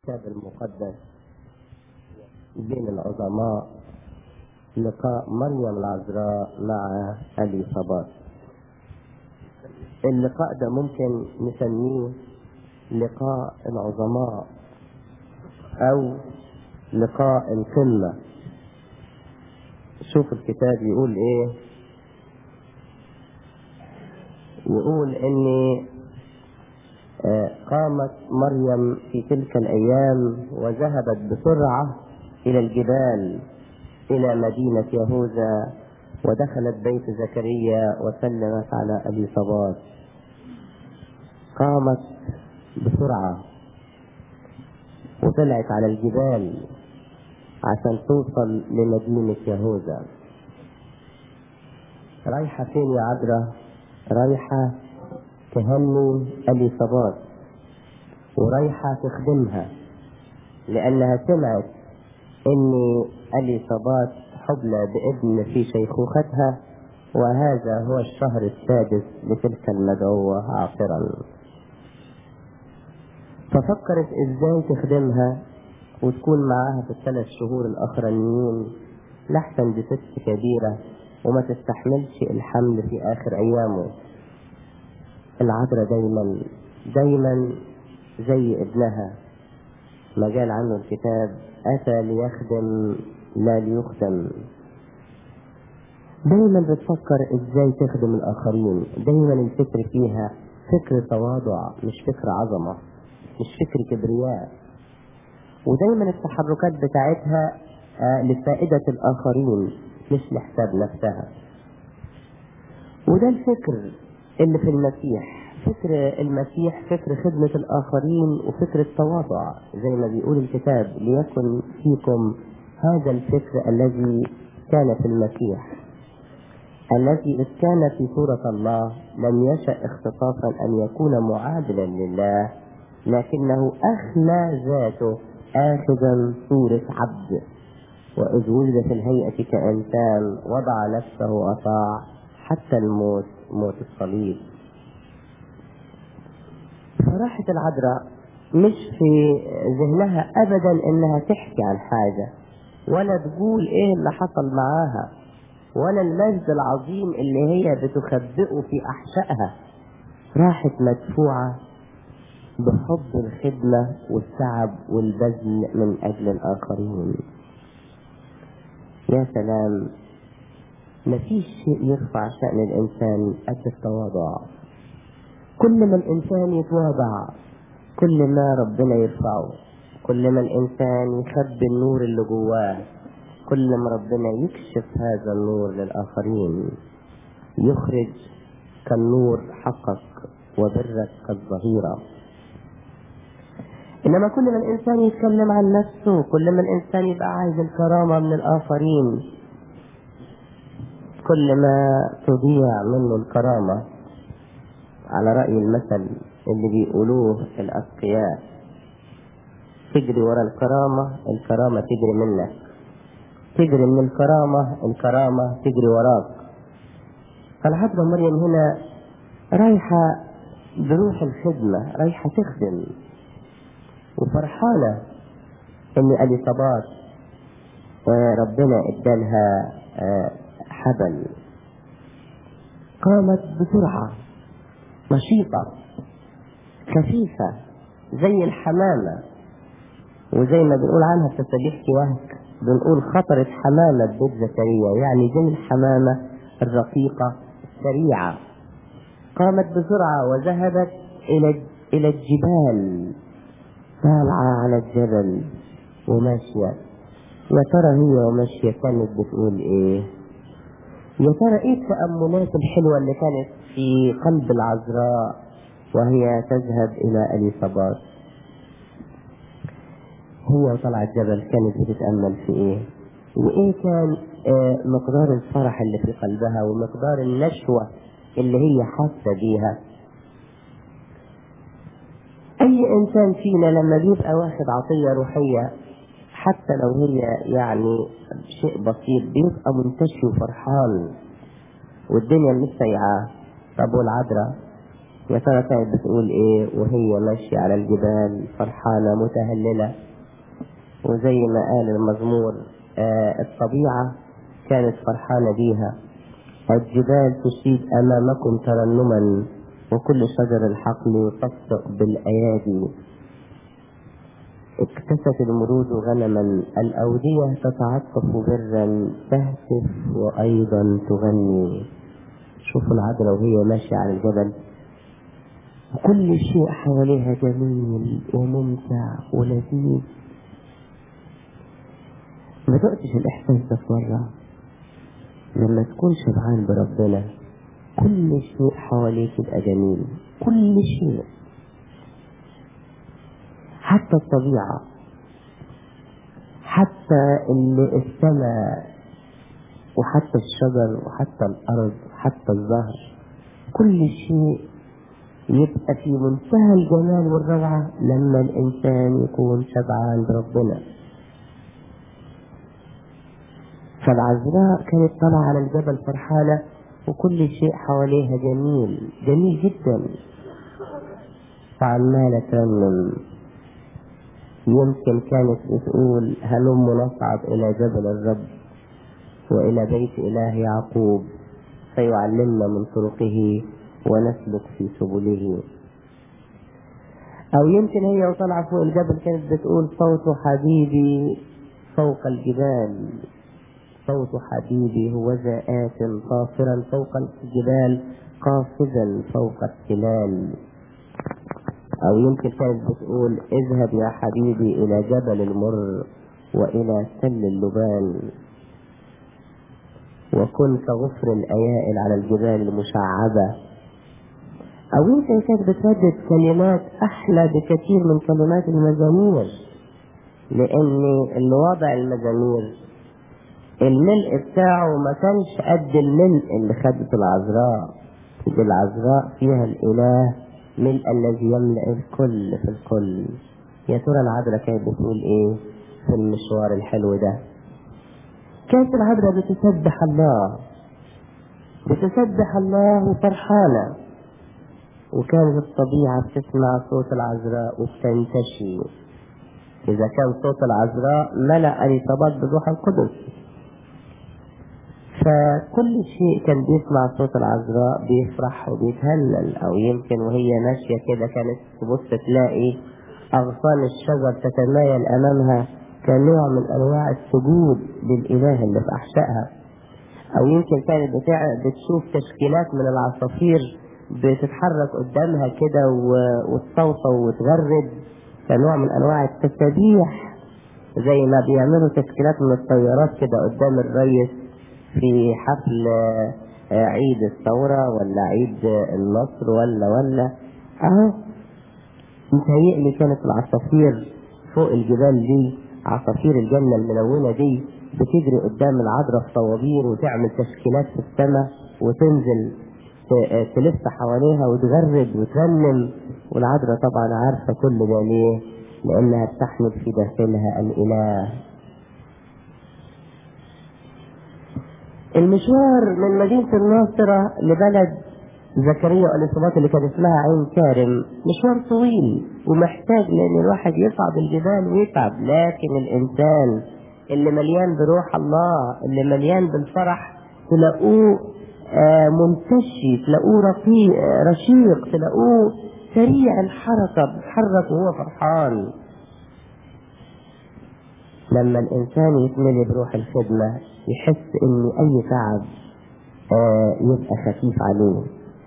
الكتاب المقدس بين العظماء لقاء مريم العذراء مع اليصابات اللقاء ده ممكن نسميه لقاء العظماء او لقاء القمة شوف الكتاب يقول ايه يقول ان قامت مريم في تلك الأيام وذهبت بسرعة إلى الجبال إلى مدينة يهوذا ودخلت بيت زكريا وسلمت على أبي صباط قامت بسرعة وطلعت على الجبال عشان توصل لمدينة يهوذا رايحة فين يا عذرا رايحة تهني اليصابات ورايحة تخدمها لأنها سمعت إن اليصابات حبلى بابن في شيخوختها وهذا هو الشهر السادس لتلك المدعوة عاصرا ففكرت ازاي تخدمها وتكون معاها في الثلاث شهور الاخرانيين لحسن دي ست كبيرة وما تستحملش الحمل في اخر ايامه العذراء دايما دايما زي ابنها ما قال عنه الكتاب أتى ليخدم لا ليخدم دايما بتفكر ازاي تخدم الآخرين دايما الفكر فيها فكر تواضع مش فكر عظمة مش فكر كبرياء ودايما التحركات بتاعتها لفائدة الآخرين مش لحساب نفسها وده الفكر اللي في المسيح فكر المسيح فكر خدمة الآخرين وفكر التواضع زي ما بيقول الكتاب ليكن فيكم هذا الفكر الذي كان في المسيح الذي إذ كان في صورة الله لم يشأ اختصاصا أن يكون معادلا لله لكنه أخلى ذاته آخذا صورة عبد وإذ وجد في الهيئة كإنسان وضع نفسه وأطاع حتى الموت موت الصليب فراحت العذراء مش في ذهنها ابدا انها تحكي عن حاجة ولا تقول ايه اللي حصل معاها ولا المجد العظيم اللي هي بتخبئه في احشائها راحت مدفوعة بحب الخدمة والتعب والبذل من اجل الاخرين يا سلام مفيش شيء يرفع شأن الإنسان قد التواضع كل ما الإنسان يتواضع كل ما ربنا يرفعه كل ما الإنسان يخبي النور اللي جواه كل ما ربنا يكشف هذا النور للآخرين يخرج كالنور حقك وبرك كالظهيرة إنما كل ما الإنسان يتكلم عن نفسه كل ما الإنسان يبقى عايز الكرامة من الآخرين كل ما تضيع منه الكرامة على رأي المثل اللي بيقولوه الأتقياء تجري ورا الكرامة الكرامة تجري منك تجري من الكرامة الكرامة تجري وراك فالحضرة مريم هنا رايحة بروح الخدمة رايحة تخدم وفرحانة ان اليصابات ربنا ادالها حبل قامت بسرعة نشيطة خفيفة زي الحمامة وزي ما بنقول عنها في تسابيح كواهك بنقول خطرت حمامة بيت زكريا يعني زي الحمامة الرقيقة السريعة قامت بسرعة وذهبت إلى إلى الجبال طالعة على الجبل وماشية يا ترى هي وماشية كانت بتقول إيه؟ يا ترى ايه التأملات الحلوة اللي كانت في قلب العذراء وهي تذهب إلى اليصابات هي وطلع الجبل كانت بتتأمل في ايه وايه كان آه مقدار الفرح اللي في قلبها ومقدار النشوة اللي هي حاسة بيها اي انسان فينا لما بيبقى واخد عطية روحية حتى لو هي يعني شيء بسيط بيبقى منتشي وفرحان والدنيا مش سيئة طب والعذراء يا ترى كانت بتقول ايه وهي ماشية على الجبال فرحانة متهللة وزي ما قال المزمور آه الطبيعة كانت فرحانة بيها الجبال تشيد أمامكم ترنما وكل شجر الحقل تصدق بالأيادي اكتست المرود غنما الأودية تتعطف برا تهتف وأيضا تغني شوفوا العذراء وهي ماشية على الجبل وكل شيء حواليها جميل وممتع ولذيذ ما دقتش الإحساس ده في مرة لما تكون شبعان بربنا كل شيء حواليك يبقى جميل كل شيء حتى الطبيعة حتى اللي السماء وحتى الشجر وحتى الأرض وحتى الزهر كل شيء يبقى في منتهى الجمال والروعة لما الإنسان يكون شبعان بربنا فالعذراء كانت طالعة على الجبل فرحانة وكل شيء حواليها جميل جميل جدا فعمالة ترنم يمكن كانت بتقول هلم نصعد إلى جبل الرب وإلى بيت إله يعقوب فيعلمنا من طرقه ونسلك في سبله أو يمكن هي وطالعة فوق الجبل كانت بتقول صوت حبيبي فوق الجبال صوت حبيبي هو آت قاصرا فوق الجبال قافزا فوق التلال أو يمكن كانت بتقول اذهب يا حبيبي إلى جبل المر وإلى تل اللبان وكن كغفر الأيائل على الجبال المشعبة أو يمكن كانت بتردد كلمات أحلى بكثير من كلمات المزامير لأن اللي وضع المزامير الملء بتاعه ما كانش قد الملء اللي خدته العذراء دي العذراء فيها الإله ملء الذي يملأ الكل في الكل يا ترى العذراء كانت بتقول ايه في المشوار الحلو ده كانت العذراء بتسبح الله بتسبح الله وفرحانة وكانت الطبيعة بتسمع صوت العذراء وبتنتشي إذا كان صوت العذراء ملأ اليصابات بالروح القدس فكل شيء كان بيسمع صوت العذراء بيفرح وبيتهلل او يمكن وهي ماشيه كده كانت تبص تلاقي اغصان الشجر تتمايل امامها كنوع من انواع السجود للاله اللي في احشائها او يمكن كانت بتاع بتشوف تشكيلات من العصافير بتتحرك قدامها كده وتصوصو وتغرد كنوع من انواع التسابيح زي ما بيعملوا تشكيلات من الطيارات كده قدام الريس في حفل عيد الثورة ولا عيد النصر ولا ولا اهو متهيألي كانت العصافير فوق الجبال دي عصافير الجنة الملونة دي بتجري قدام العذراء في طوابير وتعمل تشكيلات في السماء وتنزل تلف حواليها وتغرد وترنم والعذراء طبعا عارفة كل ده ليه؟ لأنها بتحمل في داخلها الإله المشوار من مدينة الناصرة لبلد زكريا والإصابات اللي كان اسمها عين كارم مشوار طويل ومحتاج لأن الواحد يصعد الجبال ويتعب لكن الإنسان اللي مليان بروح الله اللي مليان بالفرح تلاقوه آه منتشي تلاقوه رقيق رشيق تلاقوه سريع الحركة بيتحرك وهو فرحان لما الإنسان يتملي بروح الخدمة يحس إن أي تعب آه يبقى خفيف عليه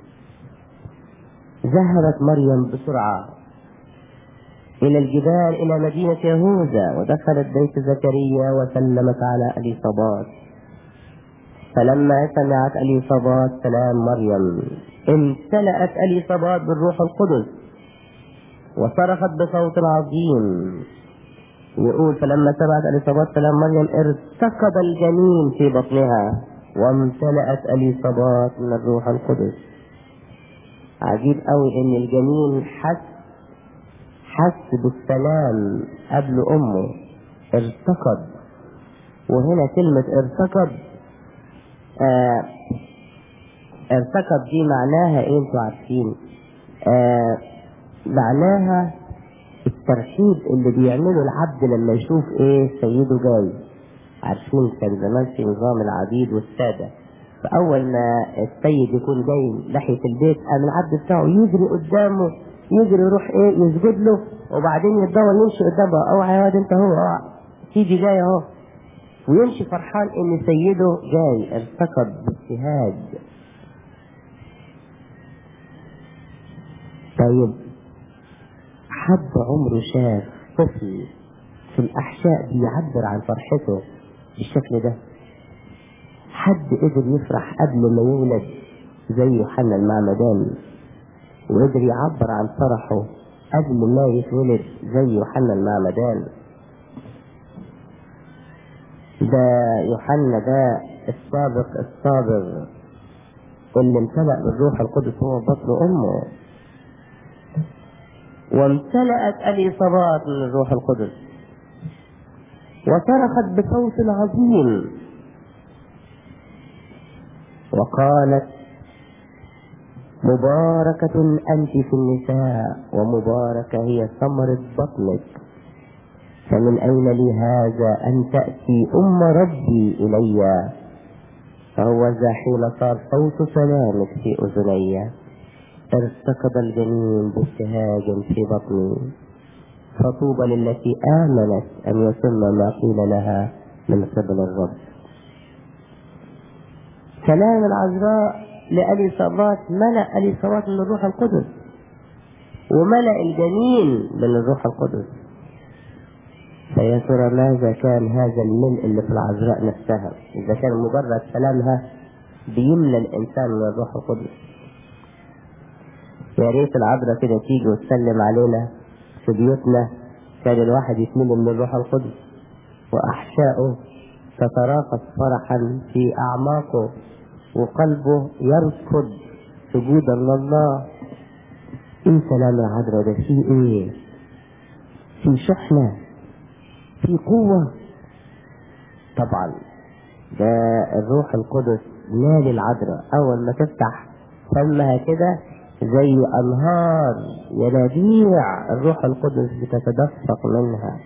ذهبت مريم بسرعة إلى الجبال إلى مدينة يهوذا ودخلت بيت زكريا وسلمت على أليصابات فلما سمعت أليصابات سلام مريم امتلأت أليصابات بالروح القدس وصرخت بصوت عظيم يقول فلما سمعت اليصابات كلام مريم ارتقد الجنين في بطنها وامتلأت اليصابات من الروح القدس عجيب قوي ان الجنين حس حس بالسلام قبل امه ارتقد وهنا كلمة ارتقد آه ارتقد دي معناها ايه انتوا عارفين آه معناها الترحيب اللي بيعمله العبد لما يشوف ايه سيده جاي عارفين كان زمان في نظام العبيد والسادة فأول ما السيد يكون جاي ناحية البيت قام العبد بتاعه يجري قدامه يجري يروح ايه يسجد له وبعدين يتدور يمشي قدامه اوعى يا واد انت هو اوعى تيجي جاي اهو ويمشي فرحان ان سيده جاي ارتكب باجتهاد طيب حد عمره شاف طفل في الأحشاء بيعبر عن فرحته بالشكل ده حد قدر يفرح قبل ما يولد زي يوحنا المعمدان وقدر يعبر عن فرحه قبل ما يتولد زي يوحنا المعمدان ده يوحنا ده السابق الصابر اللي امتلأ بالروح القدس هو بطن أمه وامتلأت الإصابات من الروح القدس وصرخت بصوت عظيم وقالت مباركة أنت في النساء ومباركة هي ثمرة بطنك فمن أين لي هذا أن تأتي أم ربي إلي فهو ذا حين صار صوت سلامك في أذني ارتكض الجنين بابتهاج في بطني فطوبى للتي آمنت أن يتم ما قيل لها من قبل الرب كلام العذراء لأليصابات ملأ أليصابات من الروح القدس وملأ الجنين من الروح القدس فيا ترى ماذا كان هذا الملء اللي في العذراء نفسها إذا كان مجرد كلامها بيملى الإنسان من الروح القدس يا ريت العذراء كده تيجي وتسلم علينا في بيوتنا كان الواحد يتملي من الروح القدس وأحشاؤه تتراقص فرحا في أعماقه وقلبه يركض سجودا لله ايه سلام العذراء ده في ايه في شحنة في قوة طبعا ده الروح القدس نال العذراء اول ما تفتح فمها كده زي انهار ينابيع الروح القدس بتتدفق منها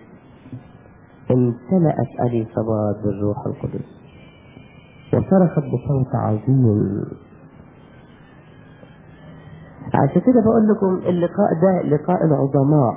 امتلأت اليصابات بالروح القدس وصرخت بصوت عظيم عشان كده بقول لكم اللقاء ده لقاء العظماء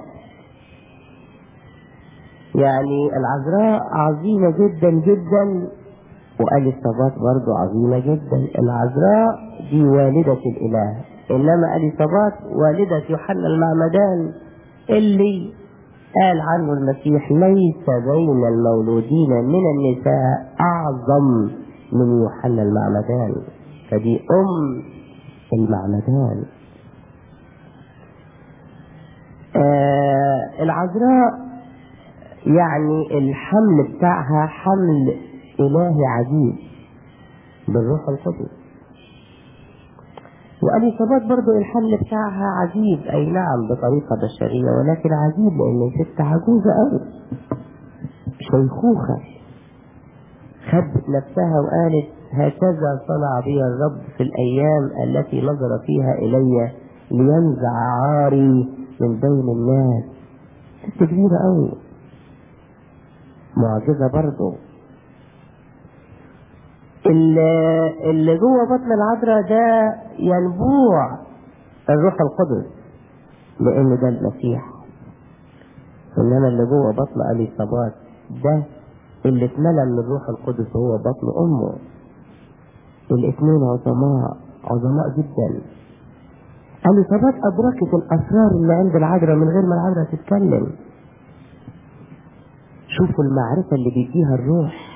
يعني العذراء عظيمة جدا جدا وأليصابات برضو عظيمة جدا العذراء دي والدة الإله إنما أليصابات والدة يوحنا المعمدان اللي قال عنه المسيح ليس بين المولودين من النساء أعظم من يوحنا المعمدان فدي أم المعمدان آه العذراء يعني الحمل بتاعها حمل إلهي عجيب بالروح القدس واليصابات برضو الحمل بتاعها عجيب أي نعم بطريقة بشرية ولكن عجيب لأن ست عجوزة أوي شيخوخة خبت نفسها وقالت هكذا صنع بي الرب في الأيام التي نظر فيها إلي لينزع عاري من بين الناس ست كبيرة أوي معجزة برضه اللي, اللي جوه بطن العذراء ده ينبوع الروح القدس لأن ده المسيح إنما اللي جوه بطن أليصابات ده اللي اتملى من الروح القدس هو بطن أمه الاثنين عظماء عظماء جدا أليصابات أدركت الأسرار اللي عند العذراء من غير ما العذراء تتكلم شوفوا المعرفة اللي بيديها الروح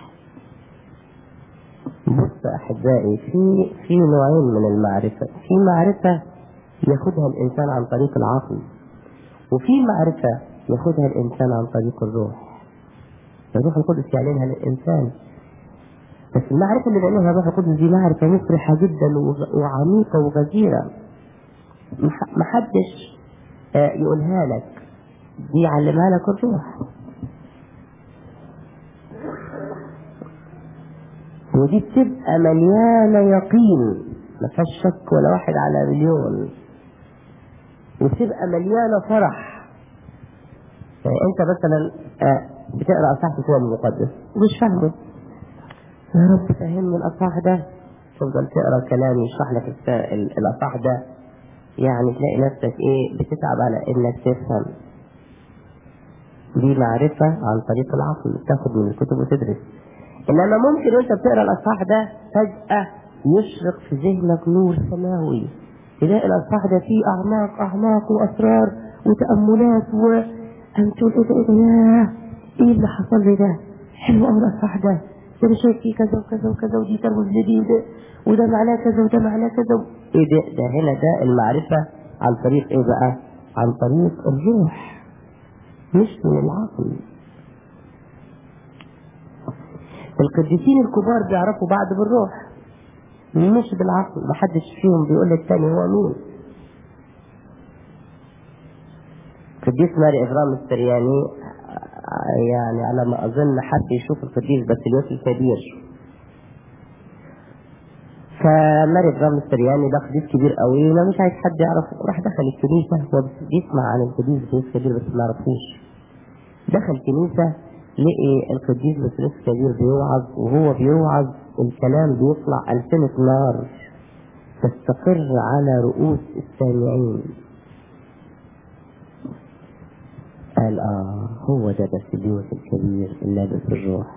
بص أحبائي في في نوعين من المعرفة في معرفة ياخدها الإنسان عن طريق العقل وفي معرفة ياخدها الإنسان عن طريق الروح الروح القدس يعلنها للإنسان بس المعرفة اللي بيعلنها الروح القدس دي معرفة مفرحة جدا وعميقة وغزيرة محدش يقولها لك دي يعلمها لك الروح ودي بتبقى مليانة يقين ما فيهاش شك ولا واحد على مليون وتبقى مليانة فرح يعني انت مثلا آه، بتقرا اصحاح في الكتاب المقدس ومش فاهمه يا رب فهمني الاصحاح ده تفضل تقرا كلام يشرح لك الس- ال- الاصحاح ده يعني تلاقي نفسك ايه بتتعب على انك تفهم دي معرفة عن طريق العقل تاخد من الكتب وتدرس انما ممكن وانت بتقرا الاصحاح ده فجأة يشرق في ذهنك نور سماوي تلاقي الاصحاح ده فيه اعماق اعماق واسرار وتأملات و انت تقول ايه ده ايه ده ياه ايه اللي حصل لي ده حلو قوي الاصحاح ده ده انا شايف فيه كذا وكذا وكذا ودي ترمز لدي وده وده معناه كذا وده معناه كذا ايه ده ده هنا ده المعرفة عن طريق ايه بقى عن طريق الروح مش من العقل القديسين الكبار بيعرفوا بعض بالروح مش بالعقل محدش فيهم بيقول للتاني هو مين القديس ماري إبرام السرياني آه، يعني على ما أظن حب يشوف القديس باسيليوس الكبير فماري إبرام السرياني ده قديس كبير قوي ما مش عايز حد يعرف راح دخل الكنيسة هو بيسمع عن القديس باسيليوس الكبير بس ما يعرفوش دخل كنيسة لقي القديس باسيليوس الكبير بيوعظ وهو بيوعظ الكلام بيطلع ألسنة نار تستقر على رؤوس السامعين قال اه هو ده باسيليوس الكبير اللابس الروح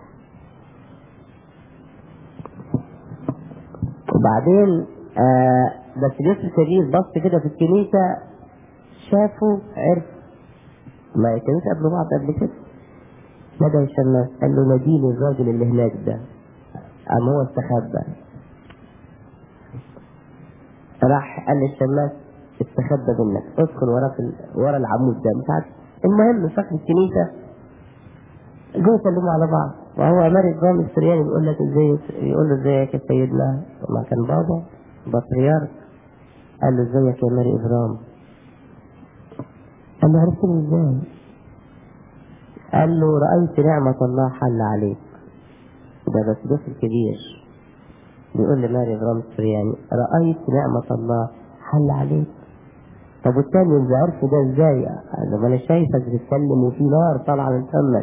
وبعدين آه باسيليوس الكبير بص كده في الكنيسة شافه عرف ما كانوش قبلوا بعض قبل كده نادى الشماس قال له ناديني الراجل اللي هناك ده قام هو استخبى راح قال للشماس استخبى منك ادخل ورا في ال- ورا العمود ده مش عارف المهم شكل الكنيسه جم سلموا على بعض وهو ماري الضام السرياني بيقول لك ازاي يقول له ازيك يا سيدنا ما كان بابا بطريرك قال له ازيك يا ماري ابرام قال له عرفتني ازاي قال له رأيت نعمة الله حل عليك ده بس بس الكبير بيقول لماري ابرام السرياني رأيت نعمة الله حل عليك طب والتاني اللي عرفه ده ازاي؟ قال ما انا شايفك بتتكلم وفي نار طالعه من فمك.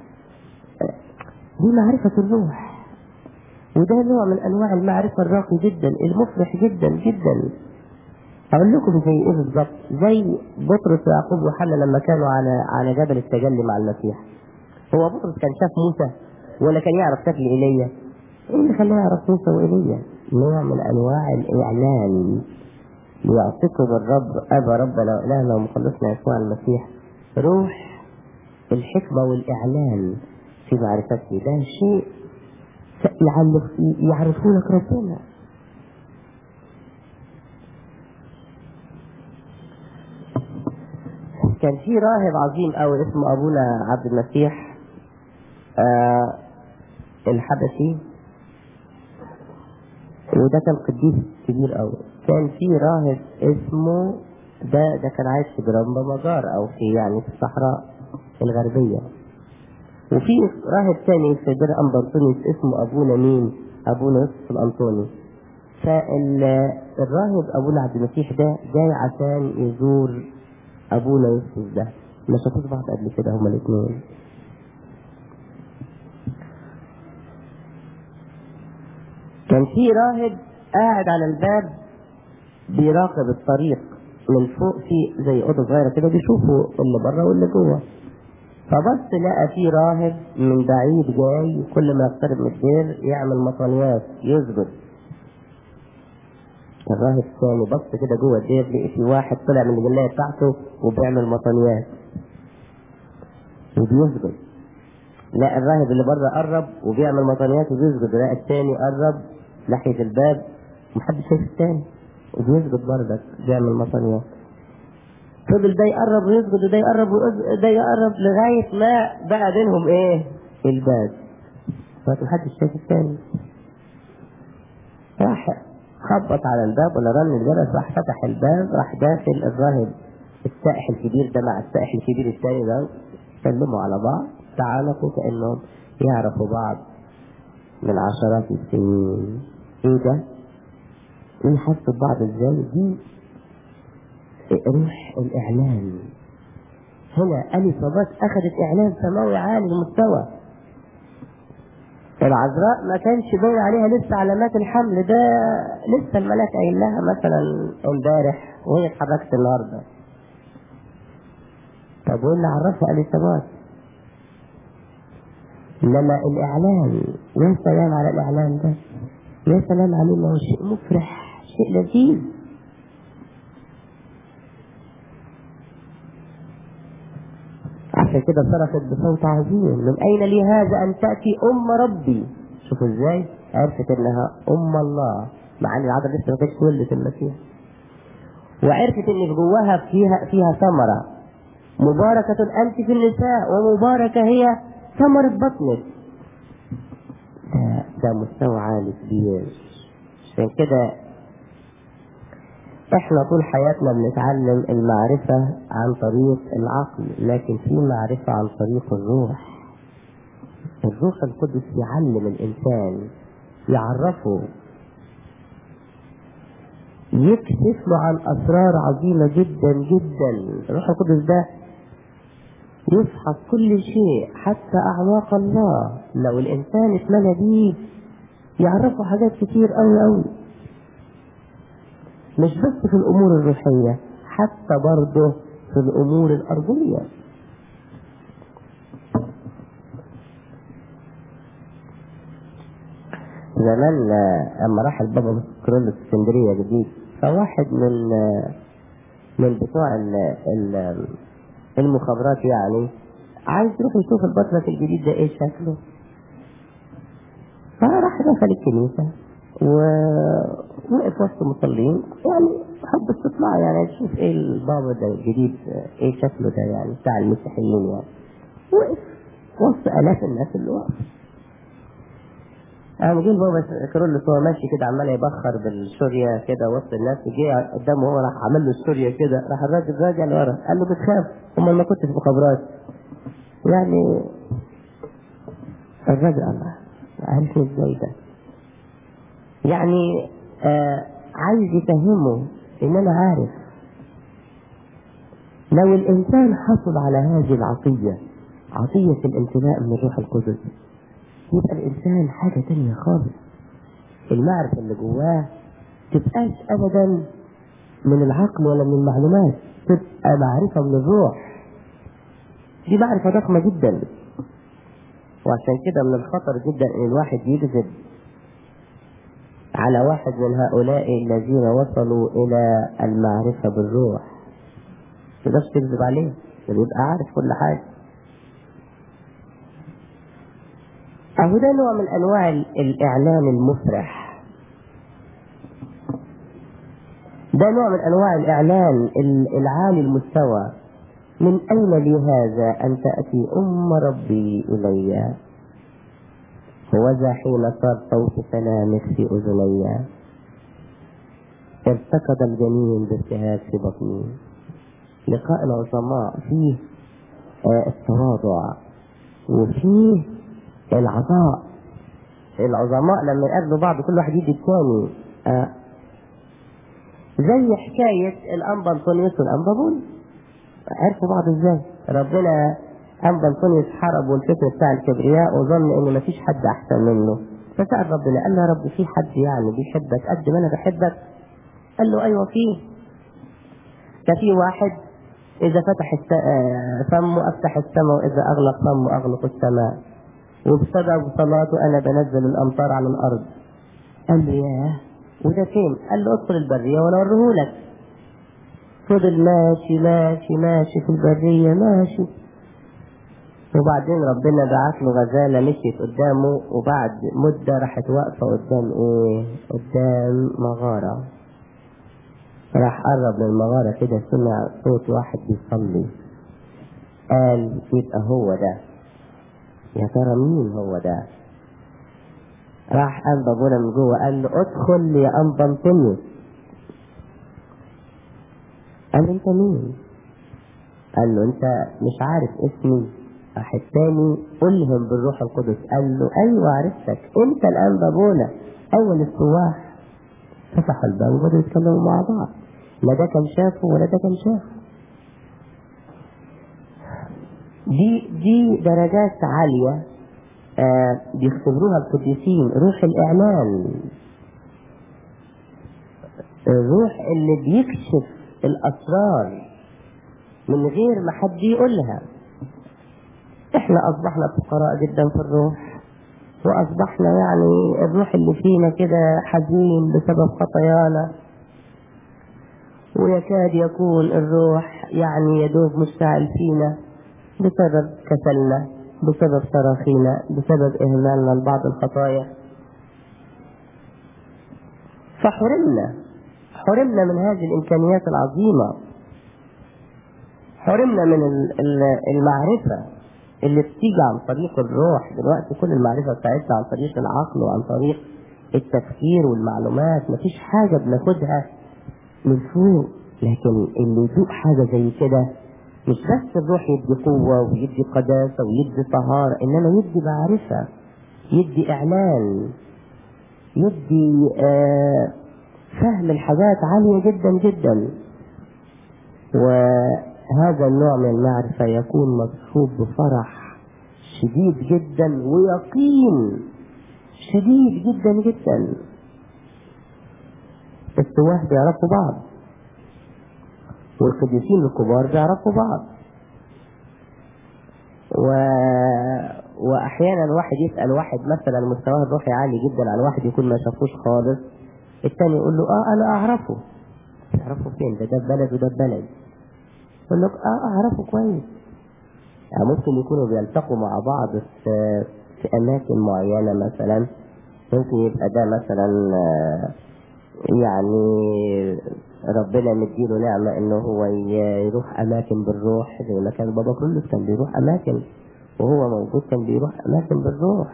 دي معرفة الروح. وده نوع من انواع المعرفة الراقي جدا المفرح جدا جدا. اقول لكم زي ايه بالظبط؟ زي بطرس ويعقوب ويوحنا لما كانوا على على جبل التجلي مع المسيح. هو بطرس كان شاف موسى ولا كان يعرف شكل ايليا؟ ايه اللي خلاه يعرف موسى وايليا؟ نوع من انواع الاعلان ليعطيكم الرب أبا ربنا وإلهنا ومخلصنا يسوع المسيح روح الحكمة والإعلان في معرفته ده شيء يعرف يعرفونك ربنا كان في راهب عظيم قوي اسمه أبونا عبد المسيح آه الحبشي وده كان قديس كبير قوي كان في راهب اسمه ده ده كان عايش في جرامبا مجار او في يعني في الصحراء الغربية وفي راهب تاني في دير أنبرطونيس اسمه أبونا مين؟ أبونا يوسف الأنطوني فالراهب أبونا عبد المسيح ده جاي عشان يزور أبونا يوسف ده ما شافوش بعض قبل كده هما الاثنين كان في راهب قاعد على الباب بيراقب الطريق من فوق في زي اوضه صغيره كده بيشوفوا اللي بره واللي جوه فبص لقى في راهب من بعيد جاي كل ما يقترب من الدير يعمل مطانيات يسجد الراهب الثاني بص كده جوه الدير لقي في واحد طلع من الجلايه بتاعته وبيعمل مطانيات وبيسجد لا الراهب اللي بره قرب وبيعمل مطانيات وبيسجد لا الثاني قرب ناحيه الباب محدش شايف الثاني وبيسجد بردك بيعمل مطانيات فضل ده يقرب ويسجد وده يقرب وده يقرب لغايه ما بقى بينهم ايه؟ الباب فمحدش شايف الثاني راح خبط على الباب ولا رن الجرس راح فتح الباب راح داخل الراهب السائح الكبير ده مع السائح الكبير الثاني ده سلموا على بعض تعانقوا كانهم يعرفوا بعض من عشرات السنين ايه ده؟ ايه حسوا ببعض ازاي؟ دي روح الإعلان هنا أليصابات أخذت إعلان سماوي عالي المستوى العذراء ما كانش باين عليها لسه علامات الحمل ده لسه الملاك قايل لها مثلا امبارح وهي اتحركت النهارده طب وايه اللي عرفها اليصابات؟ انما الاعلان يا سلام على الاعلان ده يا سلام عليه ما هو شيء مفرح شيء لذيذ عشان كده صرخت بصوت عظيم من اين لي هذا ان تاتي ام ربي شوفوا ازاي عرفت انها ام الله مع ان العذراء لسه ما كانتش ولدت المسيح وعرفت ان في جواها فيها فيها ثمره مباركة أنت في النساء ومباركة هي ثمرة بطنك ده, ده مستوى عالي كبير عشان كده احنا طول حياتنا بنتعلم المعرفة عن طريق العقل لكن في معرفة عن طريق الروح الروح القدس يعلم الإنسان يعرفه يكشف له عن أسرار عظيمة جدا جدا الروح القدس ده يفحص كل شيء حتى أعماق الله لو الإنسان اتمنى بيه يعرفه حاجات كتير أوي أوي مش بس في الأمور الروحية حتى برضه في الأمور الأرضية زمان لما راح البابا كرول اسكندرية جديد فواحد من من بتوع ال ال المخابرات يعني عايز يروح يشوف البطرك الجديد ده ايه شكله فراح دخل الكنيسة ووقف وسط المصلين يعني حب استطلاع يعني تشوف ايه البابا ده الجديد ايه شكله ده يعني بتاع المسيحيين يعني وقف وسط الاف الناس اللي واقف قام جه البابا كرولس وهو ماشي كده عمال يبخر بالسوريا كده وسط الناس وجه قدامه هو راح عمل له السوريا كده راح الراجل راجع لورا قال له بتخاف امال ما كنت في مخابرات يعني الراجل الله عارف ازاي ده يعني آه عايز يفهمه ان انا عارف لو الانسان حصل على هذه العطيه عطيه الامتلاء من الروح القدس يبقى الإنسان حاجة تانية خالص المعرفة اللي جواه تبقاش أبدا من العقل ولا من المعلومات تبقى معرفة من الروح دي معرفة ضخمة جدا وعشان كده من الخطر جدا ان الواحد يكذب على واحد من هؤلاء الذين وصلوا الى المعرفة بالروح تقدرش تكذب عليه يبقى عارف كل حاجة أهو ده نوع من أنواع الإعلان المفرح ده نوع من أنواع الإعلان العالي المستوى من أين لي هذا أن تأتي أم ربي إلي وذا حين صار صوت كلامك في أذني ارتكض الجنين بارتهاب في بطني لقاء العظماء فيه آه التواضع وفيه العطاء العظماء لما يقابلوا بعض كل واحد يدي الثاني آه. زي حكاية الأنبا أنطونيوس والأنبا بول عرفوا بعض ازاي ربنا أنبا أنطونيوس حارب والفكر بتاع الكبرياء وظن إن مفيش حد أحسن منه فسأل ربنا قال له يا رب في حد يعني بيحبك قد ما أنا بحبك قال له أيوه فيه ده في واحد إذا فتح فمه أفتح السماء وإذا أغلق فمه أغلق السماء وبسبب صلاته انا بنزل الامطار على الارض قال له ياه وده فين قال له ادخل البريه وانا اوريهولك فضل ماشي ماشي ماشي في البريه ماشي وبعدين ربنا بعت له غزاله مشيت قدامه وبعد مده راحت واقفه قدام ايه قدام مغاره راح قرب للمغاره كده سمع صوت واحد بيصلي قال يبقى هو ده يا ترى مين هو ده راح أنبا ابونا من جوه قال له ادخل يا أنبا انطونيوس قال له انت مين قال له انت مش عارف اسمي راح التاني ألهم بالروح القدس قال له أيوة عرفتك أنت الآن بابونا أول السواح فتحوا الباب وبدأوا يتكلموا مع بعض لا ده كان شافه ولا ده كان شافه دي دي درجات عالية آه بيختبروها القديسين روح الإعلان الروح اللي بيكشف الأسرار من غير ما حد يقولها احنا أصبحنا فقراء جدا في الروح وأصبحنا يعني الروح اللي فينا كده حزين بسبب خطايانا ويكاد يكون الروح يعني يدوب مشتعل فينا بسبب كسلنا بسبب تراخينا بسبب إهمالنا لبعض الخطايا فحرمنا حرمنا من هذه الإمكانيات العظيمة حرمنا من المعرفة اللي بتيجي عن طريق الروح دلوقتي كل المعرفة بتاعتنا عن طريق العقل وعن طريق التفكير والمعلومات مفيش حاجة بناخدها من فوق لكن اللي يدوق حاجة زي كده مش بس الروح يدي قوة ويدي قداسة ويدي طهارة إنما يدي معرفة يدي إعلان يدي آه فهم الحاجات عالية جدا جدا وهذا النوع من المعرفة يكون مصحوب بفرح شديد جدا ويقين شديد جدا جدا السواح بيعرفوا بعض والقديسين الكبار بيعرفوا بعض و... واحيانا واحد يسال واحد مثلا مستواه الروحي عالي جدا عن واحد يكون ما شافوش خالص الثاني يقول له اه انا اعرفه تعرفه فين ده ده بلد وده بلد يقول لك اه اعرفه كويس يعني ممكن يكونوا بيلتقوا مع بعض في في اماكن معينه مثلا ممكن يبقى ده مثلا يعني ربنا مديله نعمة انه هو يروح اماكن بالروح زي ما كان بابا كلس كان بيروح اماكن وهو موجود كان بيروح اماكن بالروح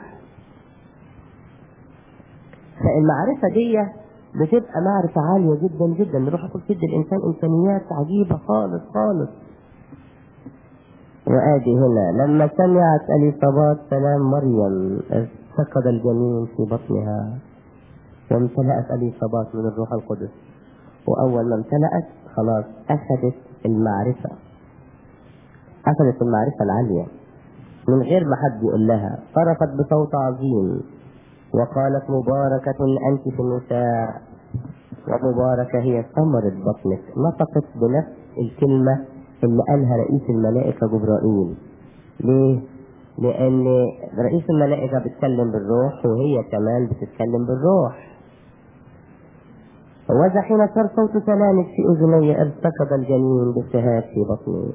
فالمعرفة دي بتبقى معرفة عالية جدا جدا الروح القدس تدي الانسان امكانيات عجيبة خالص خالص وادي هنا لما سمعت اليصابات سلام مريم سقط الجنين في بطنها وامتلأت اليصابات من الروح القدس وأول ما امتلأت خلاص أخذت المعرفة أخذت المعرفة العالية من غير ما حد يقول لها صرخت بصوت عظيم وقالت مباركة أنت في النساء ومباركة هي ثمرة بطنك نطقت بنفس الكلمة اللي قالها رئيس الملائكة جبرائيل ليه؟ لأن رئيس الملائكة بتتكلم بالروح وهي كمان بتتكلم بالروح وإذا حين صار صوت سلامك في أذني ارتكض الجنين بالتهاب في بطني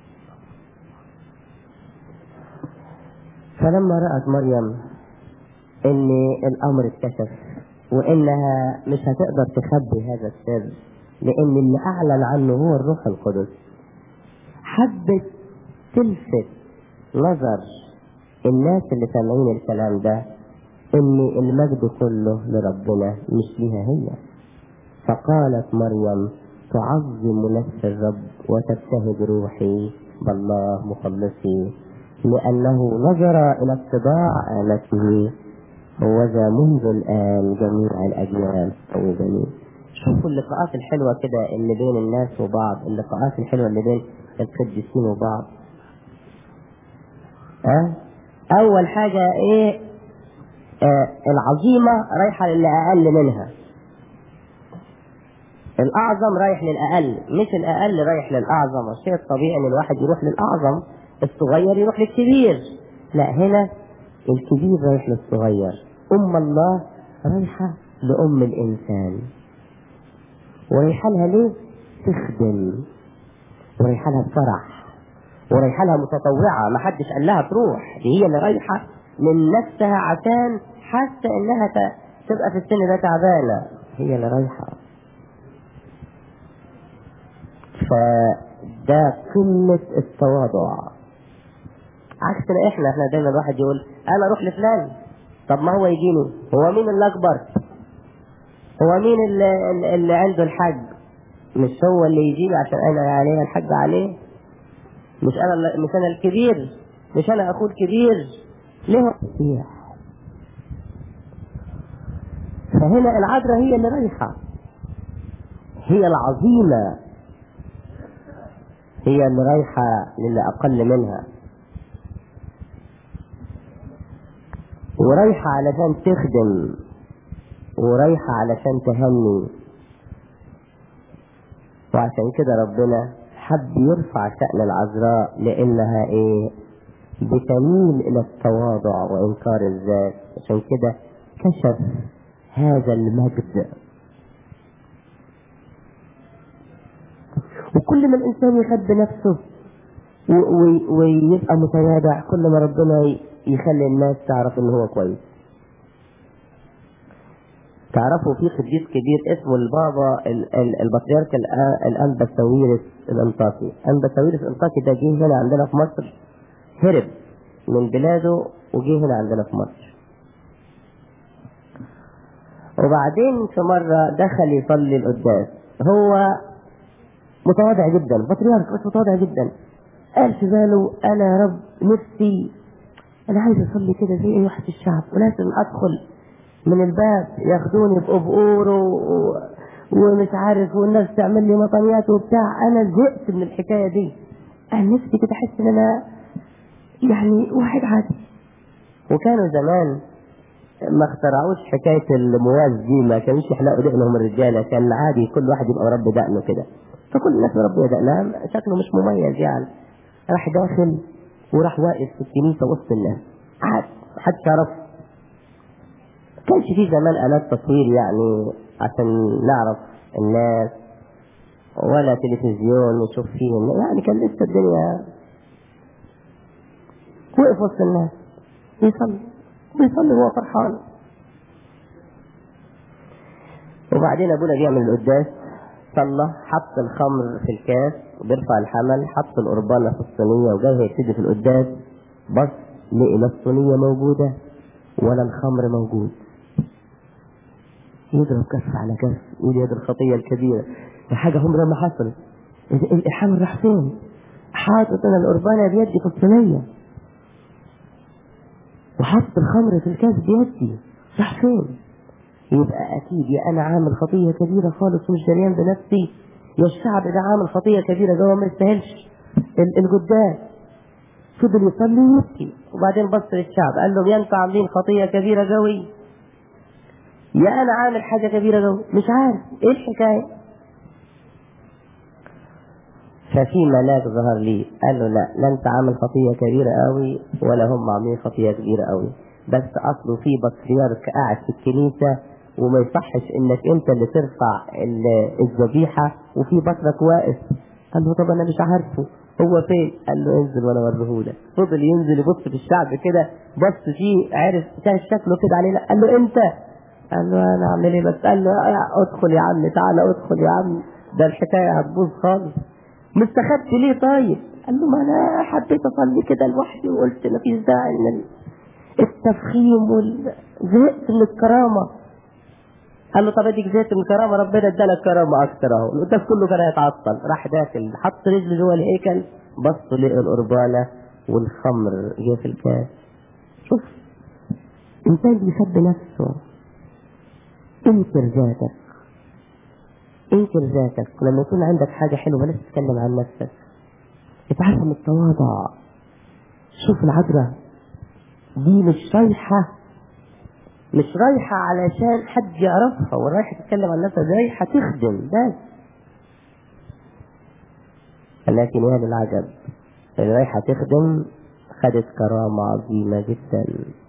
فلما رأت مريم إن الأمر اتكشف وإنها مش هتقدر تخبي هذا السر لأن اللي أعلن عنه هو الروح القدس حبت تلفت نظر الناس اللي سامعين الكلام ده إن المجد كله لربنا مش ليها هي فقالت مريم تعظم نفس الرب وتبتهج روحي بالله مخلصي لأنه نظر إلى اتباع آلته وذا منذ الآن جميع الأجيال أو جميل شوفوا اللقاءات الحلوة كده اللي بين الناس وبعض اللقاءات الحلوة اللي بين القديسين وبعض أه؟ أول حاجة إيه آه العظيمة رايحة للي أقل منها الأعظم رايح للأقل مش الأقل رايح للأعظم الشيء الطبيعي إن الواحد يروح للأعظم الصغير يروح للكبير لا هنا الكبير رايح للصغير أم الله رايحة لأم الإنسان ورايحة لها ليه؟ تخدم ورايحة لها بفرح ورايحة لها متطوعة ما حدش قال لها تروح دي هي اللي رايحة من نفسها عشان حاسة إنها تبقى في السن ده تعبانة هي اللي رايحة فده قمة التواضع عكسنا احنا احنا دايما الواحد يقول انا اروح لفلان طب ما هو يجيني هو مين اللي اكبر هو مين اللي, اللي عنده الحج مش هو اللي يجيني عشان انا عليه الحج عليه مش انا مش انا الكبير مش انا اخوه الكبير ليه هو فهنا العذراء هي اللي رايحه هي العظيمة هي اللي رايحة للي أقل منها ورايحة علشان تخدم ورايحة علشان تهني وعشان كده ربنا حب يرفع شأن العذراء لأنها إيه بتميل إلى التواضع وإنكار الذات عشان كده كشف هذا المجد وكل ما الإنسان يخبي نفسه ويبقى متواضع كل ما ربنا يخلي الناس تعرف إن هو كويس تعرفوا في قديس كبير اسمه البابا البطريرك الانبا ساويرس الانطاكي انبا ساويرس الانطاكي ده جه هنا عندنا في مصر هرب من بلاده وجه هنا عندنا في مصر وبعدين في مرة دخل يصلي القداس هو متواضع جدا بطريرك بس متواضع جدا قال في باله انا يا رب نفسي انا عايز اصلي كده زي اي واحد في الشعب ولازم ادخل من الباب ياخدوني بقبور و... ومش عارف والناس تعمل لي مطنيات وبتاع انا زهقت من الحكايه دي انا نفسي كده احس ان انا يعني واحد عادي وكانوا زمان ما اخترعوش حكايه المواز دي ما كانوش يحلقوا دقنهم الرجاله كان عادي كل واحد يبقى مربي دقنه كده فكل الناس مربيه دقنها شكله مش مميز يعني راح داخل وراح واقف في الكنيسه وسط الناس عاد محدش يعرفه كانش في زمان آلات تصوير يعني عشان نعرف الناس ولا تلفزيون نشوف فيهم يعني كان لسه الدنيا وقف وسط الناس بيصلي بيصلي وهو فرحان وبعدين ابونا بيعمل القداس صلى حط الخمر في الكاس وبيرفع الحمل حط القربانة في الصينية وجاي هيبتدي في القداس بص لقي لا الصينية موجودة ولا الخمر موجود يضرب كف على كف يقول يد الخطية الكبيرة حاجة عمرها ما حصلت الحمل راح فين؟ حاطط انا القربانة بيدي في الصينية وحط الخمر في الكاس بيدي راح فين؟ يبقى اكيد يا انا عامل خطية كبيرة خالص ومش دريان بنفسي يا الشعب ده عامل خطية كبيرة جوه ما يستاهلش القداس فضل يصلي ويبكي وبعدين بص للشعب قال لهم يا انتوا عاملين خطية كبيرة قوي يا انا عامل حاجة كبيرة قوي مش عارف ايه الحكاية ففي ملاك ظهر لي قال له لا لا انت عامل خطية كبيرة قوي ولا هم عاملين خطية كبيرة قوي بس اصله في بطريرك قاعد في الكنيسة وما يصحش انك انت اللي ترفع الذبيحة وفي بطرك واقف قال له طب انا مش عارفه هو فين قال له انزل وانا اوريهولك فضل ينزل يبص في الشعب كده بص فيه عرف كان شكله كده عليه قال له انت قال له انا اعمل ايه بس قال له ادخل يا عم تعالى ادخل يا عم ده الحكايه هتبوظ خالص مستخبت ليه طيب قال له ما انا حبيت اصلي كده لوحدي وقلت ما فيش داعي من التفخيم وال زهقت من الكرامه قال له طب اديك زهقت من الكرامه ربنا ادالك كرامه اكتر اهو القداس كله كان هيتعطل راح داخل حط رجله جوه الهيكل بص لقى القربانه والخمر جه في الكاس شوف انسان بيحب نفسه انكر ذاتك انكر ذاتك ولما يكون عندك حاجة حلوة بلاش تتكلم عن نفسك اتعلم التواضع شوف العذراء دي مش رايحة مش رايحة علشان حد يعرفها ولا رايحة تتكلم عن نفسها رايحة تخدم بس لكن يا للعجب اللي رايحة تخدم خدت كرامة عظيمة جدا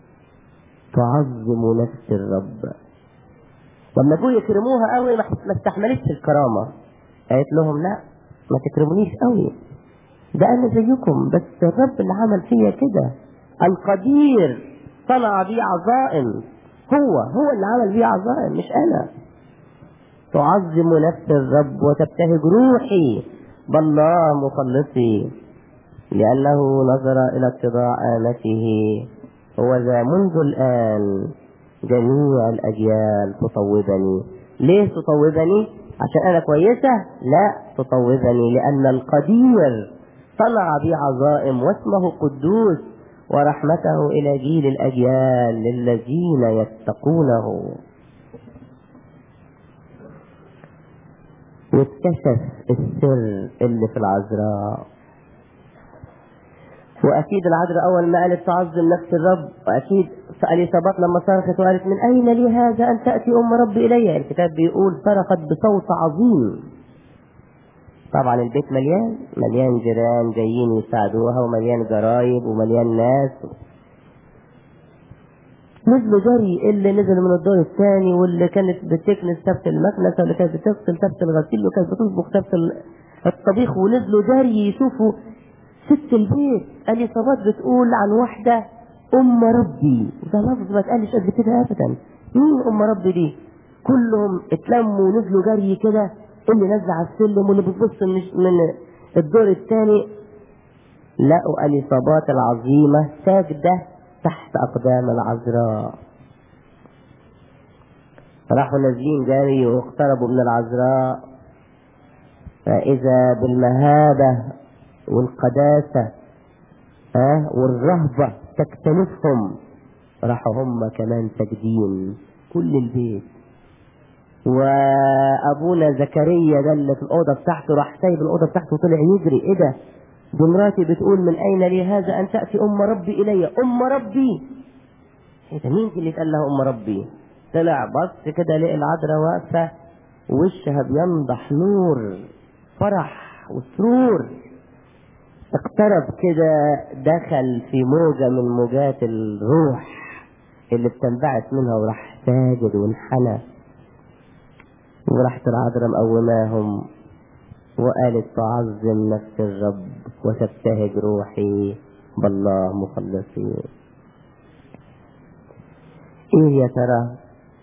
تعظم نفس الرب لما جوا يكرموها قوي ما استحملتش الكرامة قالت لهم لا ما تكرمونيش قوي ده انا زيكم بس الرب اللي عمل فيا كده القدير صنع بي عظائم هو هو اللي عمل بي عظائم مش انا تعظم نفس الرب وتبتهج روحي بالله مخلصي لأنه نظر إلى اتضاع آمته هو ذا منذ الآن جميع الأجيال تطوبني ليه تطوبني عشان أنا كويسة لا تطوبني لأن القدير صنع بي عظائم واسمه قدوس ورحمته إلى جيل الأجيال للذين يتقونه واتكشف السر اللي في العذراء واكيد العذراء اول ما قالت تعظم نفس الرب واكيد فاليصابات لما صرخت وقالت من اين لي هذا ان تاتي ام ربي الي الكتاب بيقول صرخت بصوت عظيم طبعا البيت مليان مليان جيران جايين يساعدوها ومليان جرايب ومليان ناس نزلوا جري اللي نزل من الدور الثاني واللي كانت بتكنس تبت المكنسة واللي كانت بتغسل تبت الغسيل واللي كانت بتطبخ تبت الطبيخ ونزلوا جري يشوفوا ست البيت اليصابات بتقول عن واحدة أم ربي ده لفظ ما اتقالش قبل كده أبدا مين أم ربي دي؟ كلهم اتلموا ونزلوا جري كده اللي نزل على السلم واللي بتبص من, من الدور الثاني لقوا اليصابات العظيمة ساجدة تحت أقدام العذراء راحوا نازلين جري واقتربوا من العذراء فإذا بالمهابة والقداسة ها والرهبة تكتنفهم راحوا هم كمان ساجدين كل البيت وابونا زكريا ده اللي في الاوضه بتاعته راح سايب الاوضه بتاعته وطلع يجري ايه ده دي مراتي بتقول من اين لي هذا ان تاتي ام ربي الي ام ربي ايه ده مين اللي قال لها ام ربي طلع بص كده لقى العذراء واقفه وشها بينضح نور فرح وسرور اقترب كده دخل في موجة من موجات الروح اللي بتنبعث منها وراح ساجد وانحنى وراحت العذراء مقوماهم وقالت تعظم نفس الرب وتبتهج روحي بالله مخلصي ايه يا ترى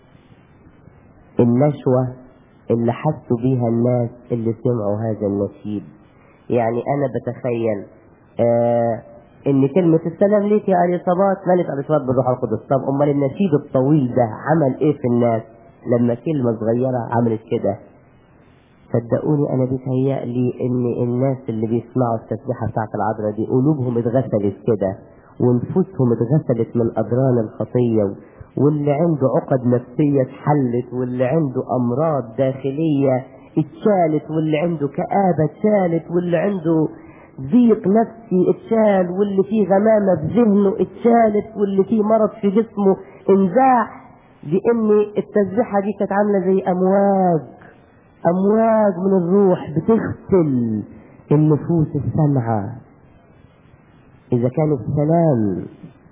النشوة اللي حسوا بيها الناس اللي سمعوا هذا النشيد يعني انا بتخيل آه ان كلمة السلام ليك يا اليصابات ملك اليصابات بالروح القدس طب امال النشيد الطويل ده عمل ايه في الناس لما كلمة صغيرة عملت كده صدقوني انا بيتهيألي ان الناس اللي بيسمعوا التسبيحة بتاعت العذراء دي قلوبهم اتغسلت كده ونفوسهم اتغسلت من اضران الخطية واللي عنده عقد نفسية اتحلت واللي عنده امراض داخلية اتشالت واللي عنده كآبة اتشالت واللي عنده ضيق نفسي اتشال واللي فيه غمامة في ذهنه اتشالت واللي فيه مرض في جسمه انزاح لان التسبيحة دي كانت عاملة زي امواج امواج من الروح بتغسل النفوس السامعة اذا كان السلام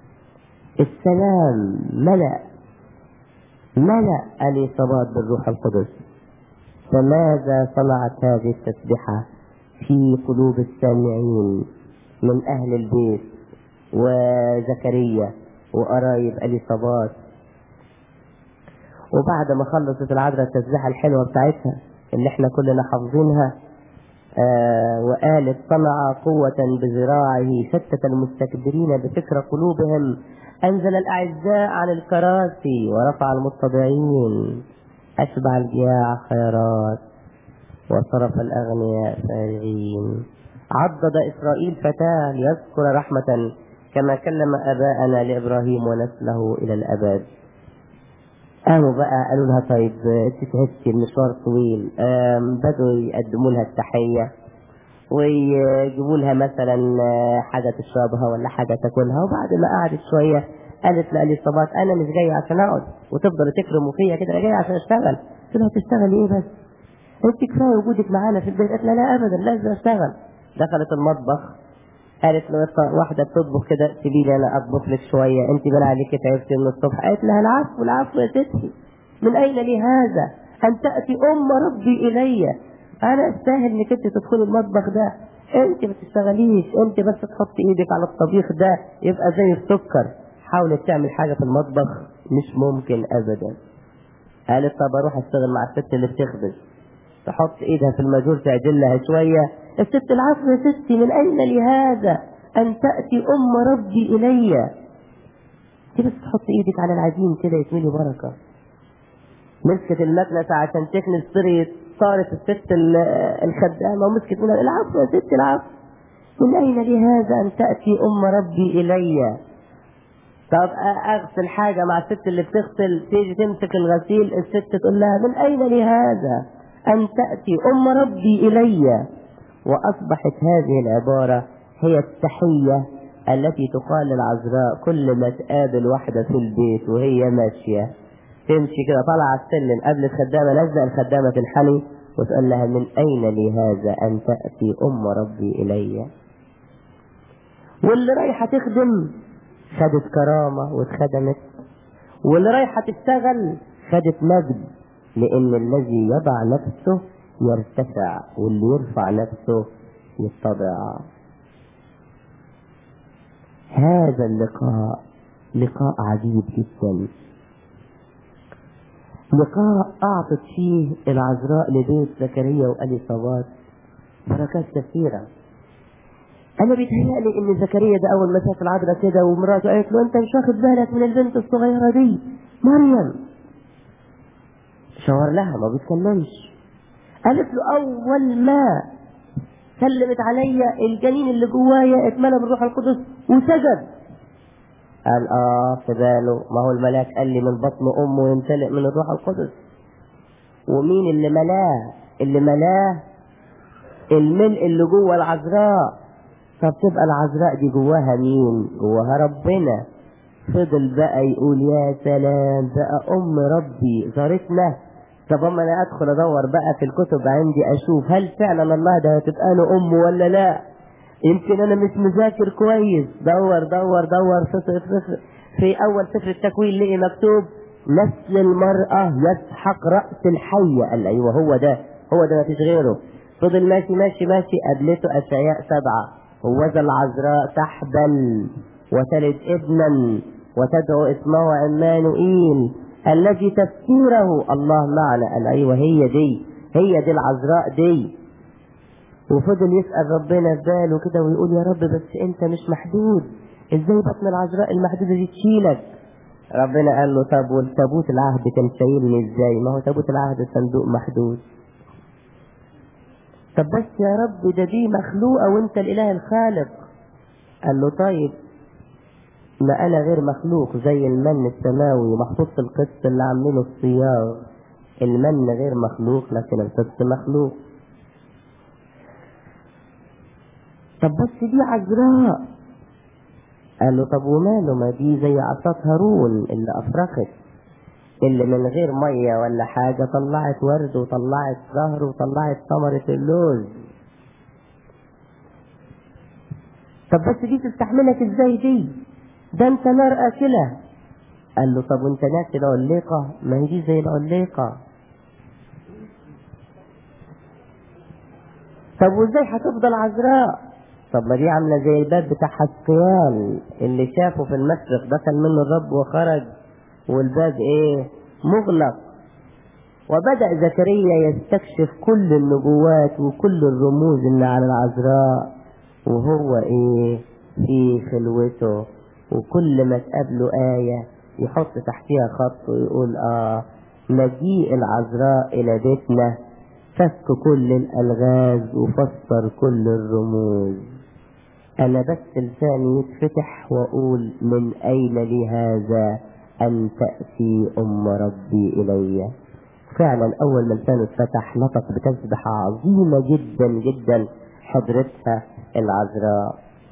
السلام ملأ ملأ اليصابات بالروح القدس فماذا صنعت هذه التسبحة في قلوب السامعين من أهل البيت وزكريا وقرايب اليصابات وبعد ما خلصت العذراء التسبيحة الحلوة بتاعتها اللي احنا كلنا حافظينها آه وقالت صنع قوة بذراعه شتت المستكبرين بفكر قلوبهم أنزل الأعزاء عن الكراسي ورفع المتضعين أشبع الجياع خيرات وصرف الأغنياء فارغين عضد إسرائيل فتاة ليذكر رحمة كما كلم أباءنا لإبراهيم ونسله إلى الأبد قاموا بقى قالوا لها طيب انت تهدي المشوار طويل بدوا يقدموا لها التحية ويجيبوا لها مثلا حاجة تشربها ولا حاجة تاكلها وبعد ما قعدت شوية قالت لأليصابات أنا مش جاية عشان أقعد وتفضل تكرموا فيا كده أنا جاية عشان أشتغل قلت لها تشتغلي إيه بس؟ أنت كفاية وجودك معانا في البيت قالت لا لا أبدا لازم أشتغل دخلت المطبخ قالت له واحدة بتطبخ كده سيبي لي أنا أطبخ لك شوية أنت بلا عليك تعبتي من الصبح قالت لها العفو العفو يا ستي من أين لي هذا؟ أن تأتي أم ربي إلي أنا أستاهل إنك أنت تدخلي المطبخ ده أنت ما تشتغليش أنت بس تحطي إيدك على الطبيخ ده يبقى زي السكر حاولت تعمل حاجة في المطبخ مش ممكن أبدا قالت طب أروح أشتغل مع الست اللي بتخبز تحط إيدها في الماجور تعجلها شوية الست العفو يا ستي من أين لي هذا أن تأتي أم ربي إلي انت بس تحط إيدك على العجين كده يتملي بركة مسكت المكنسة عشان تكنس طريت صارت الست الخدامة ومسكت منها العفو يا ستي العفو من أين لي هذا أن تأتي أم ربي إلي طب اغسل حاجه مع الست اللي بتغسل تيجي تمسك الغسيل الست تقول لها من اين لي هذا أن تأتي أم ربي إلي وأصبحت هذه العبارة هي التحية التي تقال للعذراء كل ما تقابل واحدة في البيت وهي ماشية تمشي كده طالعة السلم قبل الخدامة لزق الخدامة في الحني وتقول لها من أين لي هذا أن تأتي أم ربي إلي واللي رايحة تخدم خدت كرامة واتخدمت واللي رايحة تشتغل خدت مجد لأن الذي يضع نفسه يرتفع واللي يرفع نفسه يتضع هذا اللقاء لقاء عجيب جدا لقاء أعطت فيه العذراء لبيت زكريا وأليصابات بركات كثيرة أنا بيتهيألي إن زكريا ده أول ما شاف العذراء كده ومراته قالت له أنت مش واخد بالك من البنت الصغيرة دي مريم شاور لها ما بيتكلمش قالت له أول ما سلمت عليا الجنين اللي جوايا اتملى بالروح القدس وسجد قال اه في باله ما هو الملاك قال لي من بطن امه يمتلئ من الروح القدس ومين اللي ملاه اللي ملاه الملء اللي جوه العذراء طب تبقى العذراء دي جواها مين جواها ربنا فضل بقى يقول يا سلام بقى ام ربي زارتنا طب اما انا ادخل ادور بقى في الكتب عندي اشوف هل فعلا الله ده هتبقى له ام ولا لا يمكن انا مش مذاكر كويس دور دور دور في, في, في اول سفر التكوين لقي مكتوب نسل المرأة يسحق رأس الحية قال ايوه هو ده هو ده مفيش غيره فضل ماشي ماشي ماشي قابلته اشعياء سبعة هوذا العذراء تحبل وتلد ابنا وتدعو اسمه عمانوئيل الذي تفسيره الله معنا قال ايوه هي دي هي دي العذراء دي وفضل يسأل ربنا في باله كده ويقول يا رب بس انت مش محدود ازاي بطن العذراء المحدودة دي تشيلك ربنا قال له طب والتابوت العهد كان شايلني ازاي ما هو تابوت العهد صندوق محدود طب بس يا رب ده دي مخلوقة وانت الاله الخالق قال له طيب ما انا غير مخلوق زي المن السماوي محطوط في القدس اللي عاملينه الصياغ المن غير مخلوق لكن القدس مخلوق طب بس دي عذراء قال له طب وماله ما دي زي عصات هارون اللي افرخت اللي من غير ميه ولا حاجه طلعت ورد وطلعت زهر وطلعت ثمره اللوز طب بس دي تستحملك ازاي دي ده انت نار اكله قال له طب وانت ناسي العليقه ما هي دي زي العليقه طب وازاي هتفضل عذراء طب ما دي عامله زي الباب بتاع حسقيان اللي شافه في المشرق دخل منه الرب وخرج والباب ايه مغلق وبدأ زكريا يستكشف كل النبوات وكل الرموز اللي على العذراء وهو ايه في خلوته وكل ما تقابله آية يحط تحتها خط ويقول اه مجيء العذراء إلى بيتنا فك كل الألغاز وفسر كل الرموز أنا بس لساني يتفتح وأقول من أين لي هذا أن تأتي أم ربي إلي فعلا أول ما لسانه اتفتح نطق بتسبحة عظيمة جدا جدا حضرتها العذراء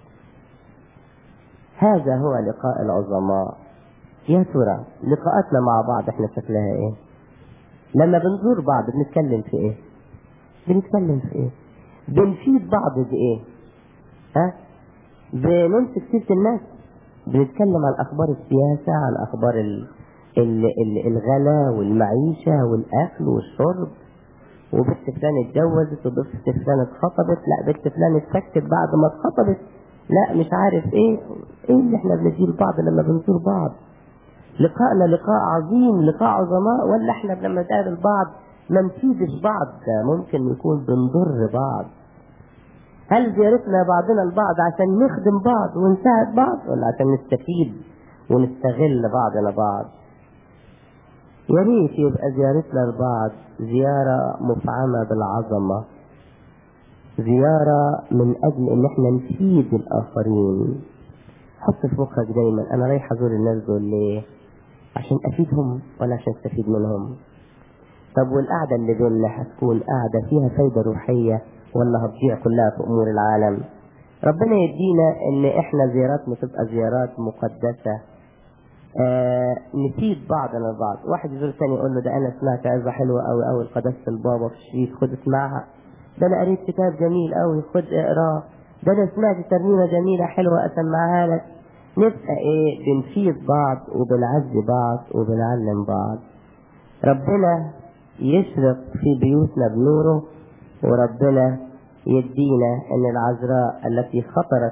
هذا هو لقاء العظماء يا ترى لقاءاتنا مع بعض احنا شكلها ايه لما بنزور بعض بنتكلم في ايه بنتكلم في ايه بنفيد بعض بايه ها بنمسك سيره الناس بنتكلم عن اخبار السياسه عن اخبار ال... ال... ال... الغلا والمعيشه والاكل والشرب وبنت فلان اتجوزت وبنت فلان اتخطبت لا بنت فلان اتسكت بعد ما اتخطبت لا مش عارف ايه ايه اللي احنا بنديه لبعض لما بنزور بعض لقائنا لقاء عظيم لقاء عظماء ولا احنا لما نقابل بعض ما نفيدش بعض ده ممكن يكون بنضر بعض هل زيارتنا بعضنا البعض عشان نخدم بعض ونساعد بعض ولا عشان نستفيد ونستغل بعضنا بعض يا ريت يبقى زيارتنا لبعض زيارة مفعمة بالعظمة زيارة من أجل إن احنا نفيد الآخرين حط في مخك دايما أنا رايح أزور الناس دول ليه؟ عشان أفيدهم ولا عشان أستفيد منهم؟ طب والقعدة اللي بينا هتكون قعدة فيها فايدة روحية ولا هتضيع كلها في أمور العالم ربنا يدينا ان احنا زياراتنا تبقى زيارات مقدسة آه نفيد بعضنا البعض واحد يزور الثاني يقول له ده انا سمعت عظة حلوة قوي قوي لقداسة البابا في الشريف خد اسمعها ده انا قريت كتاب جميل قوي خد اقراه ده انا سمعت ترنيمة جميلة حلوة اسمعها لك نبقى ايه بنفيد بعض وبنعزي بعض وبنعلم بعض ربنا يشرق في بيوتنا بنوره وربنا يدينا ان العذراء التي خطرت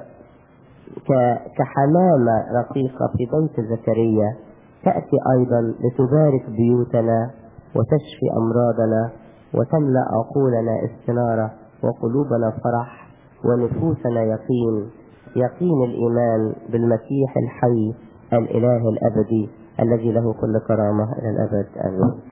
كحمامة رقيقة في بيت زكريا تأتي أيضا لتبارك بيوتنا وتشفي أمراضنا وتملأ عقولنا استنارة وقلوبنا فرح ونفوسنا يقين يقين الإيمان بالمسيح الحي الإله الأبدي الذي له كل كرامة إلى الأبد آمين